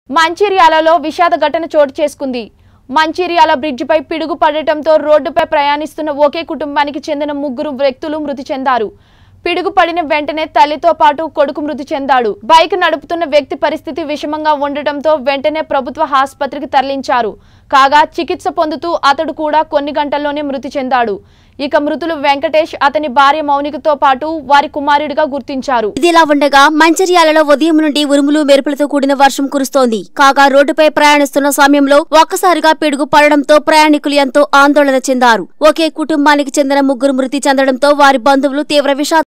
మంచిర్యాలలో విషాద ఘటన చోటు చేసుకుంది మంచిర్యాల బ్రిడ్జిపై పిడుగు పడటంతో రోడ్డుపై ప్రయాణిస్తున్న ఒకే కుటుంబానికి చెందిన ముగ్గురు వ్యక్తులు మృతి చెందారు పిడుగు పడిన వెంటనే తల్లితో పాటు కొడుకు మృతి చెందాడు బైక్ నడుపుతున్న వ్యక్తి పరిస్థితి విషమంగా ఉండటంతో వెంటనే ప్రభుత్వ ఆసుపత్రికి తరలించారు కాగా చికిత్స పొందుతూ అతడు కూడా కొన్ని గంటల్లోనే మృతి చెందాడు ఇక మృతులు వెంకటేష్ అతని భార్య మౌనికతో పాటు వారి కుమారుడిగా గుర్తించారు ఇదిలా ఉండగా మంచిర్యాలలో ఉదయం నుండి ఉరుములు మెరుపులతో కూడిన వర్షం కురుస్తోంది కాగా రోడ్డుపై ప్రయాణిస్తున్న సమయంలో ఒక్కసారిగా పిడుగు పడడంతో ప్రయాణికులు ఎంతో ఆందోళన చెందారు ఒకే కుటుంబానికి చెందిన ముగ్గురు మృతి చెందడంతో వారి బంధువులు తీవ్ర విషాద